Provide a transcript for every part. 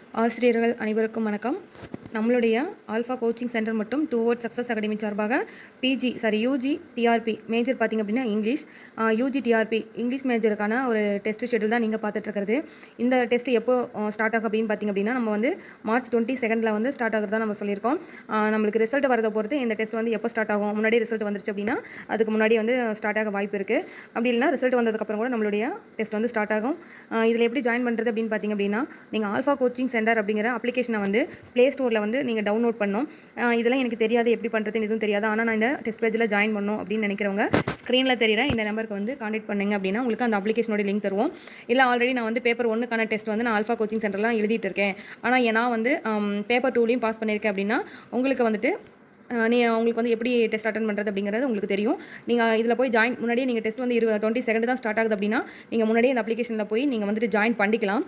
ஆசிரியர்கள் அனைவருக்கும் வணக்கம் நம்மளுடைய ஆல்ஃபா கோச்சிங் சென்டர் மற்றும் டூ வேர்ட் சக்ஸஸ் அகாடமி சார்பாக PG sorry UG TRB major பார்த்திங்க அப்படின்னா இங்கிலீஷ் யூஜி டிஆர்பி இங்கிலீஷ் மேஜருக்கான ஒரு டெஸ்ட் ஷெட்யூல் தான் நீங்கள் பார்த்துட்டு இருக்கிறது இந்த டெஸ்ட் எப்போ ஸ்டார்ட் ஆகும் அப்படின்னு பார்த்திங்க அப்படின்னா நம்ம வந்து மார்ச் டுவெண்ட்டி செகண்டில் வந்து ஸ்டார்ட் ஆகுறதா நம்ம சொல்லியிருக்கோம் ஆஹ் நம்மளுக்கு ரிசல்ட் வரதை பொறுத்து இந்த டெஸ்ட் வந்து எப்போ ஸ்டார்ட் ஆகும் முன்னாடி ரிசல்ட் வந்துருச்சு அப்படின்னா அதுக்கு முன்னாடி வந்து ஸ்டார்ட் ஆக வாய்ப்பு இருக்குது அப்படி இல்லைனா ரிசல்ட் வந்ததுக்கப்புறம் கூட நம்மளுடைய டெஸ்ட் வந்து ஸ்டார்ட் ஆகும் இதில் எப்படி ஜாயின் பண்ணுறது அப்படின்னு பார்த்தீங்க அப்படின்னா நீங்கள் ஆல்ஃபா கோச்சிங் சென்டர் அப்படிங்கிற அப்ளிகேஷனை வந்து ப்ளே ஸ்டோரில் வந்து நீங்கள் டவுன்லோட் பண்ணணும் ஆஹ் இதெல்லாம் எனக்கு தெரியாது எப்படி பண்ணுறதுன்னு எதுவும் தெரியாது ஆனால் நான் இந்த டெஸ்ட் பேஜில் ஜாயின் பண்ணணும் அப்படின்னு நினைக்கிறவங்க ஸ்க்ரீனில் தெரியிற இந்த நம்பருக்கு வந்து காண்டாக்ட் பண்ணுங்க அப்படின்னா உங்களுக்கு அந்த அப்ளிகேஷனோட லிங்க் தருவோம் இல்லை ஆல்ரெடி நான் வந்து பேப்பர் ஒன்றுக்கான டெஸ்ட் வந்து நான் ஆல்ஃபா கோச்சிங் சென்டர்லாம் எழுதிட்டு இருக்கேன் ஆனால் நான் வந்து பேப்பர் டூலையும் பாஸ் பண்ணியிருக்கேன் அப்படின்னா உங்களுக்கு வந்துட்டு அஹ் நீ உங்களுக்கு வந்து எப்படி டெஸ்ட் அட்டன் பண்ணுறது அப்படிங்கிறது உங்களுக்கு தெரியும் நீங்கள் இதில் போய் ஜாயின் முன்னாடியே நீங்கள் டெஸ்ட் வந்து இரு டுவெண்ட்டி செகண்ட் தான் ஸ்டார்ட் ஆகுது அப்படின்னா நீங்கள் முன்னாடியே இந்த அப்ளிகேஷனில் போய் நீங்கள் வந்துட்டு ஜாயின் பண்ணிக்கலாம்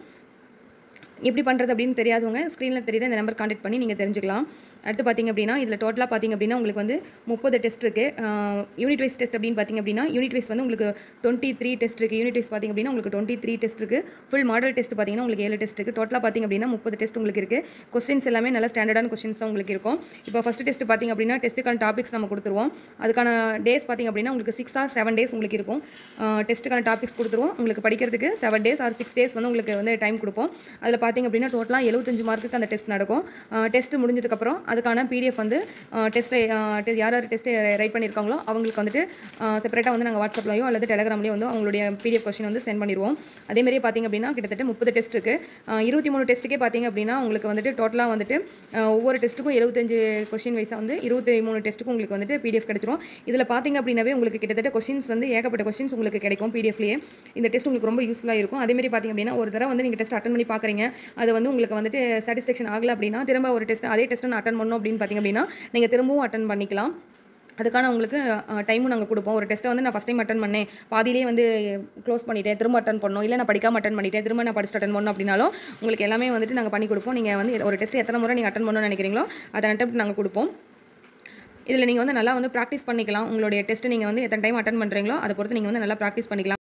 எப்படி பண்ணுறது அப்படின்னு தெரியாதவங்க ஸ்க்ரீனில் தெரியுற இந்த நம்பர் காண்டாக்ட் பண்ணி நீங்கள் தெரிஞ்சுக்கலாம் அடுத்து பார்த்தீங்க அப்படின்னா இதில் டோட்டலாக பார்த்தீங்க அப்படின்னா உங்களுக்கு வந்து முப்பது டெஸ்ட் இருக்குது யூனிட் வைஸ் டெஸ்ட் அப்படின்னு பார்த்தீங்க அப்படின்னா யூனிட் வைஸ் வந்து உங்களுக்கு டுவெண்ட்டி த்ரீ டெஸ்ட் இருக்குது யூனிட் வைஸ் பார்த்தீங்க அப்படின்னா உங்களுக்கு டுவெண்ட்டி த்ரீ டெஸ்ட் இருக்குது ஃபுல் மாடல் டெஸ்ட் பார்த்தீங்கன்னா உங்களுக்கு ஏழு டெஸ்ட் இருக்குது டோட்டலாக பார்த்தீங்க அப்படின்னா முப்பது டெஸ்ட் உங்களுக்கு இருக்குது கொஸ்டின்ஸ் எல்லாமே நல்ல ஸ்டாண்டர்டான கொஸ்டின்ஸ் தான் உங்களுக்கு இருக்கும் இப்போ ஃபஸ்ட் டெஸ்ட் பார்த்தீங்க அப்படின்னா டெஸ்ட்டுக்கான டாபிக்ஸ் நம்ம கொடுத்துருவோம் அதுக்கான டேஸ் பார்த்தீங்க அப்படின்னா உங்களுக்கு சிக்ஸ் ஆர் செவன் டேஸ் உங்களுக்கு இருக்கும் டெஸ்ட்டுக்கான டாபிக்ஸ் கொடுத்துருவோம் உங்களுக்கு படிக்கிறதுக்கு seven days or six days வந்து உங்களுக்கு வந்து டைம் கொடுப்போம் அதில் பார்த்தீங்க அப்படின்னா டோட்டலாக எழுபத்தஞ்சு மார்க்குக்கு அந்த டெஸ்ட் நடக்கும் டெஸ்ட் முடிஞ்சதுக்கப்புறம் அதுக்கான பிடிஎஃப் வந்து டெஸ்ட்டை யார் யார் டெஸ்ட்டை ரைட் பண்ணியிருக்காங்களோ அவங்களுக்கு வந்துட்டு செப்பரேட்டாக வந்து நாங்கள் வாட்ஸ்அப்லையோ அல்லது டெலகிராம்லேயோ வந்து அவங்களுடைய பிடிஎஃப் கொஸ்டின் வந்து சென்ட் பண்ணிடுவோம் அதேமாதிரி பார்த்தீங்க அப்படின்னா கிட்டத்தட்ட முப்பது டெஸ்ட் இருக்குது இருபத்தி மூணு டெஸ்ட்டுக்கே பார்த்தீங்க அப்படின்னா உங்களுக்கு வந்துட்டு டோட்டலாக வந்துட்டு அஹ், ஒவ்வொரு டெஸ்ட்டுக்கும் எழுபத்தஞ்சு கொஸ்டின் வைஸாக வந்து இருபத்தி மூணு டெஸ்ட்டுக்கும் உங்களுக்கு வந்துட்டு பிடிஎஃப் கிடைச்சிரும் இதில் பார்த்தீங்க அப்படின்னாவே உங்களுக்கு கிட்டத்தட்ட கொஸ்டின்ஸ் வந்து ஏகப்பட்ட கொஸ்டின்ஸ் உங்களுக்கு கிடைக்கும் பிடிஎஃப்லேயே இந்த டெஸ்ட் உங்களுக்கு ரொம்ப யூஸ்ஃபுல்லாக இருக்கும் அதேமாதிரி பார்த்தீங்க அப்படின்னா ஒரு தடவை வந்து நீங்கள் டெஸ்ட் அட்டன் பண்ணி பார்க்குறீங்க அது வந்து உங்களுக்கு வந்துட்டு சாட்டிஸ்ஃபேக்ஷன் ஆகல அப்படின்னா திரும்ப ஒரு டெஸ்ட் அதே டெஸ்ட் நான் அட்டன் பண்ணணும் அப்படின்னு பார்த்தீங்க அப்படின்னா நீங்கள் திரும்பவும் அட்டன் பண்ணிக்கலாம் அதுக்கான உங்களுக்கு டைமும் நாங்கள் கொடுப்போம் ஒரு டெஸ்ட்டை வந்து நான் ஃபஸ்ட் டைம் அட்டன் பண்ணேன் பாதியிலே வந்து க்ளோஸ் பண்ணிட்டேன் திரும்ப அட்டன் பண்ணணும் இல்லை நான் படிக்காம அட்டன் பண்ணிட்டேன் திரும்ப நான் படிச்சுட்டு அட்டன் பண்ணணும் அப்படின்னாலும் உங்களுக்கு எல்லாமே வந்துட்டு நாங்கள் பண்ணி கொடுப்போம் நீங்கள் வந்து ஒரு டெஸ்ட் எத்தனை முறை நீங்கள் அட்டன் பண்ணணும்னு நினைக்கிறீங்களோ அதை அட்டம் நாங்கள் கொடுப்போம் இதில் நீங்கள் வந்து நல்லா வந்து ப்ராக்டிஸ் பண்ணிக்கலாம் உங்களுடைய டெஸ்ட் நீங்கள் வந்து எத்தனை டைம் அட்டன் பண்ணுறீங்களோ அதை பொறுத்து நீங்கள் வந்து நல்லா ப்ராக்டிஸ் பண்ணிக்கலாம்